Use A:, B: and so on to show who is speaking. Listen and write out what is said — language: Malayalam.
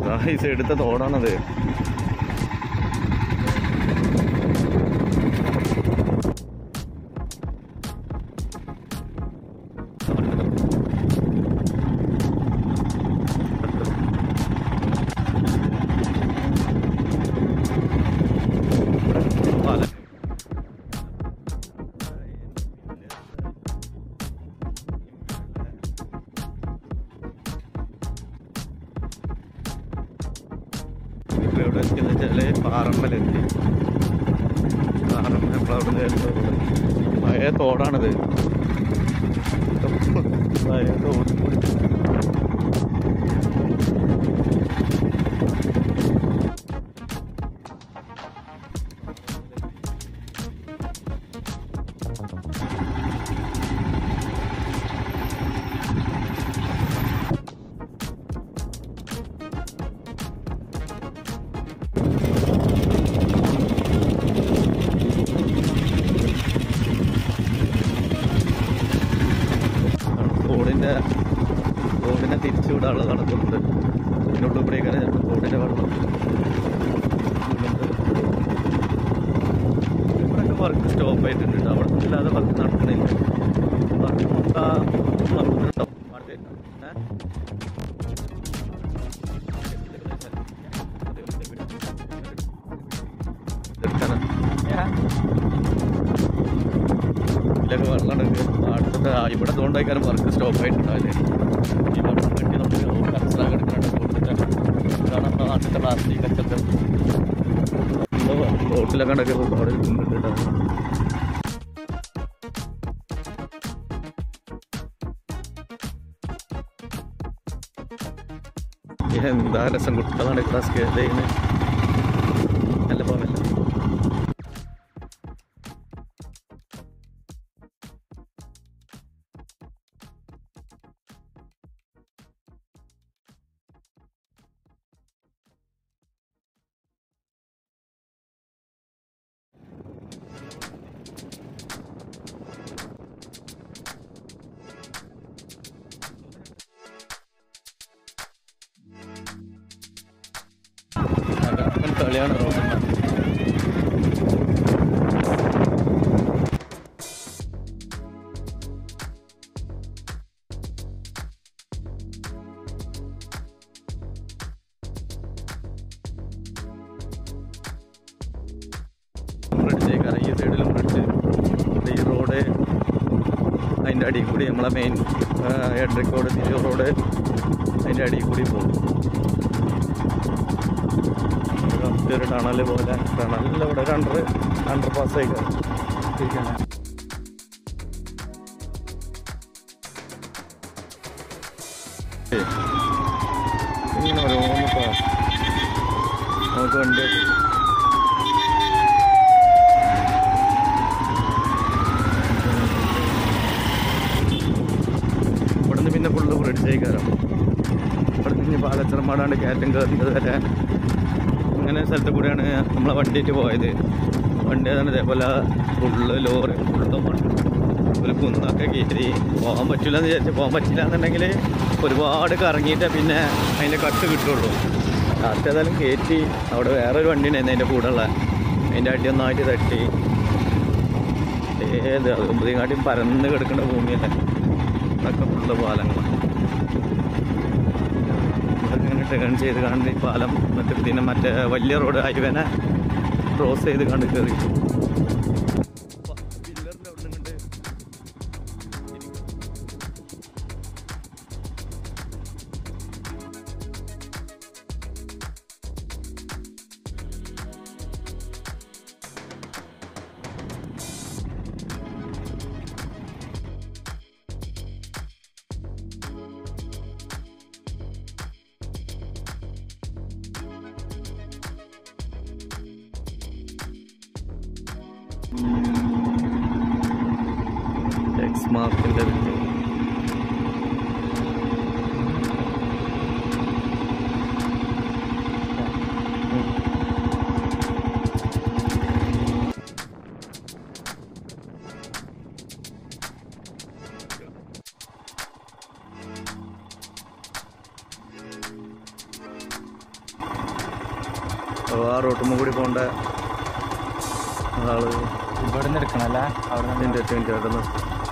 A: ഈ സൈഡത്തെ തോടാണത് പാലം. ഇപ്പൊ എവിടെ എത്തിയെന്ന് വെച്ചാല് പാറമ്മലെത്തി പാറമ്മ നമ്മളവിടെ നിന്ന് പഴയ തോടാണിത് പഴയ തോട് തോടിന്റെ തോടിനെ തിരിച്ചുവിടാനുള്ള നടക്കുന്നുണ്ട് അതിനുള്ളിൽ കൂടെയൊക്കെ തോടിന്റെ വെള്ളം ഇവിടെയൊക്കെ വർക്ക് സ്റ്റോപ്പ് ആയിട്ടുണ്ട് കേട്ടോ. അവിടെ ഇല്ലാതെ വർക്ക് നടക്കണില്ല വർക്ക് മൊത്തം നടക്കുന്നുണ്ടാവും അടുത്തേക്ക്. ഏ? എടുക്കാനാ? ഇതിലൊക്കെ വെള്ളം അടുത്തത് ഇവിടെ തോണ്ടായിക്കാരും വർക്ക് സ്റ്റോപ്പ് ആയിട്ടുണ്ടാവില്ലേ ഈ വെള്ളം കെട്ടി നമുക്ക് കച്ചറ കിടക്കുന്നുണ്ട് കൊടുത്തിട്ടാണ് ഇതാണ് നമ്മുടെ നാട്ടിലത്തെ പ്ലാസ്റ്റിക് കച്ചറ റോട്ടിലൊക്കെ ഉണ്ടൊക്കെ ഒരുപാട് ഇടുന്നുണ്ട് കേട്ടോ എന്താ രസം കുട്ടികളാണ് ക്ലാസ് കേൾക്കുന്നത് നല്ല പോകല്ല അതാണ് കളിയാണ് റോഡിൽ ബ്രിഡ്ജേക്കാണ് ഈ സൈഡിലും ബ്രിഡ്ജ് ഈ റോഡ് അതിൻ്റെ അടിയിൽ കൂടി നമ്മളെ മെയിൻ എഡ്രിക്കോട് തിരിയൂർ റോഡ് അതിൻ്റെ അടിയിൽ കൂടി പോകും ഒരു ടണൽ പോലെ ടണലിൽ ഇവിടെ ഒരു അണ്ടർ അണ്ടർ പാസ് ആയിക്കാണ് ഇങ്ങനെ ഓരോന്ന് പാ- നമുക്ക് വണ്ടി ഇവിടുന്ന് പിന്നെ ഫുള്ള് ബ്രിഡ്ജായി കയറാം ഇവിടുന്ന് ഇനി പാലച്ചറമാടാണ്ട് കയറ്റം കയറുന്നത് വരെ അങ്ങനെ സ്ഥലത്ത് കൂടെയാണ് നമ്മളെ വണ്ടിയിട്ട് പോയത് വണ്ടി ഏതാണ് ഇതേപോലെ ഫുള്ള് ലോറി ഫുള്ളും ഒരു കുന്നൊക്കെ കയറി പോകാൻ പറ്റില്ല എന്ന് വിചാരിച്ചു പോകാൻ പറ്റില്ല എന്നുണ്ടെങ്കിൽ ഒരുപാട് കറങ്ങിയിട്ടേ പിന്നെ അതിൻ്റെ കട്ട് കിട്ടുള്ളൂ ലാസ്റ്റ് ഏതായാലും കയറ്റി അവിടെ വേറൊരു വണ്ടി ഉണ്ടായിരുന്നു അതിൻ്റെ കൂടെ ഉള്ള അതിൻ്റെ അടി ഒന്നായിട്ട് തട്ടി ഏത് അതുമ്പതികാട്ടിയും പരന്ന് കിടക്കുന്ന ഭൂമിയല്ലേ അതൊക്കെ ഫുള്ള് പാലങ്ങളാണ് ഇങ്ങനെ ടേൺ ചെയ്ത് കണ്ട് ഈ പാലം മറ്റേ പിന്നെ മറ്റേ വലിയ റോഡ് ഹൈവേനെ ക്രോസ് ചെയ്ത് കണ്ട് കയറി എക്സ് മാർക്കിൻ്റെ അപ്പോൾ ആ റോട്ടുമ്പോൾ കൂടി പോകേണ്ട ആള്
B: ഇവിടെ നിന്ന് എടുക്കണല്ലേ അവിടെ നിന്ന്
A: മിനിറ്റ് മിനിറ്റ് അവിടെ നിർത്തി